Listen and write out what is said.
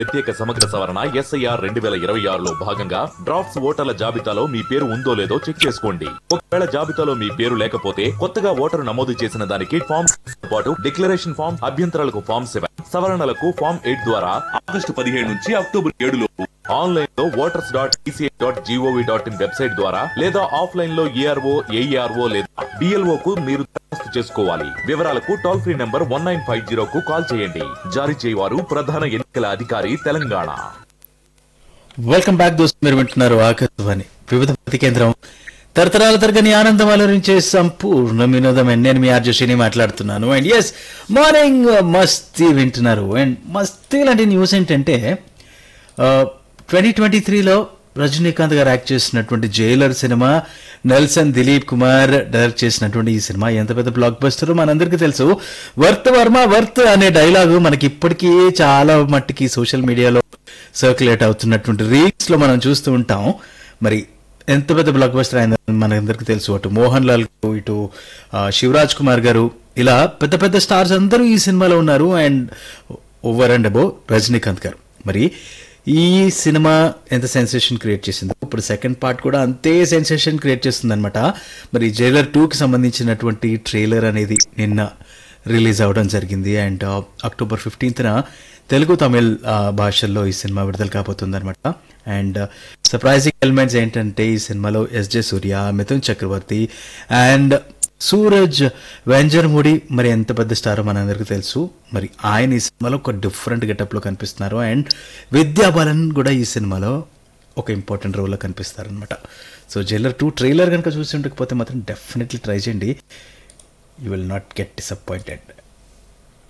ప్రత్యేక సమగ్ర సవరణ ఎస్ఐఆర్ రెండు వేల ఇరవై ఆరులో భాగంగా డ్రాఫ్ట్స్ ఓటర్ల జాబితాలో మీ పేరు ఉందో లేదో చెక్ చేసుకోండి ఒకవేళ జాబితాలో మీ పేరు లేకపోతే కొత్తగా ఓటరు నమోదు చేసిన దానికి ఫామ్ తో పాటు డిక్లరేషన్ ఫామ్ అభ్యంతరాలకు ఫామ్ సెవెన్ సవరణలకు ఫామ్ ఎయిట్ ద్వారా ఆగస్టు పదిహేడు నుంచి అక్టోబర్ ఏడు లోపు ఆన్లైన్ లో voters dot ECI dot GOV dot in website ద్వారా లేదా ఆఫ్లైన్ లో ఏఆర్ఓ ఏఈఆర్ఓ లేదా డిఎల్ఓ కు మీరు దరఖాస్తు చేసుకోవాలి వివరాలకు toll free number one nine five zero కు కాల్ చేయండి జారీ చేయవారు ప్రధాన ఎన్నికల అధికారి తెలంగాణ వెల్కమ్ బ్యాక్ దోస్తు మీరు వింటున్నారు ఆకాశవాణి వివిధ ప్రతి కేంద్రం తరతరాల తరగని ఆనందం అలరించే సంపూర్ణ వినోదం అండ్ నేను మీ ఆర్జశ్రీని మాట్లాడుతున్నాను అండ్ ఎస్ మార్నింగ్ మస్తీ వింటున్నారు అండ్ మస్తీ లాంటి న్యూస్ ఏంటంటే ట్వంటీ ట్వంటీ త్రీలో రజనీకాంత్ గారు యాక్ట్ చేసినటువంటి Jailer cinema Nelson Dilip Kumar direct చేసినటువంటి ఈ సినిమా ఎంత పెద్ద బ్లాక్ బస్టర్ మనందరికీ తెలుసు వర్త్ వర్మ వర్త్ అనే డైలాగు మనకి ఇప్పటికీ చాలా మట్టికి సోషల్ మీడియాలో సర్క్యులేట్ అవుతున్నటువంటి రీల్స్ లో మనం చూస్తూ ఉంటాం మరి ఎంత పెద్ద బ్లాక్ బస్టర్ అయిందని మనందరికీ తెలుసు అటు మోహన్ లాల్ గారు, ఇటు ఆ, శివరాజ్ కుమార్ గారు ఇలా పెద్ద పెద్ద స్టార్స్ అందరూ ఈ సినిమాలో ఉన్నారు and over and above Rajinikanth garu మరి ఈ సినిమా ఎంత సెన్సేషన్ క్రియేట్ చేసిందో ఇప్పుడు సెకండ్ పార్ట్ కూడా అంతే సెన్సేషన్ క్రియేట్ చేస్తుంది అనమాట మరి జైలర్ టూకి సంబంధించినటువంటి ట్రైలర్ అనేది నిన్న రిలీజ్ అవ్వడం జరిగింది అండ్ అక్టోబర్ ఫిఫ్టీన్త్న తెలుగు తమిళ్ ఆ, భాషల్లో ఈ సినిమా విడుదల కాబోతుంది అనమాట అండ్ సర్ప్రైజింగ్ ఎలిమెంట్స్ ఏంటంటే ఈ సినిమాలో ఎస్జే సూర్య మిథున్ చక్రవర్తి అండ్ సూరజ్ వెంజర్ముడి మరి ఎంత పెద్ద స్టారో మనందరికీ తెలుసు మరి ఆయన ఈ సినిమాలో ఒక డిఫరెంట్ గెటప్లో కనిపిస్తున్నారు అండ్ విద్యా బాలన్ కూడా ఈ సినిమాలో ఒక ఇంపార్టెంట్ రోల్లో కనిపిస్తారనమాట సో జైలర్ టూ ట్రైలర్ కనుక చూసి ఉండకపోతే మాత్రం డెఫినెట్లీ ట్రై చేయండి you will not get disappointed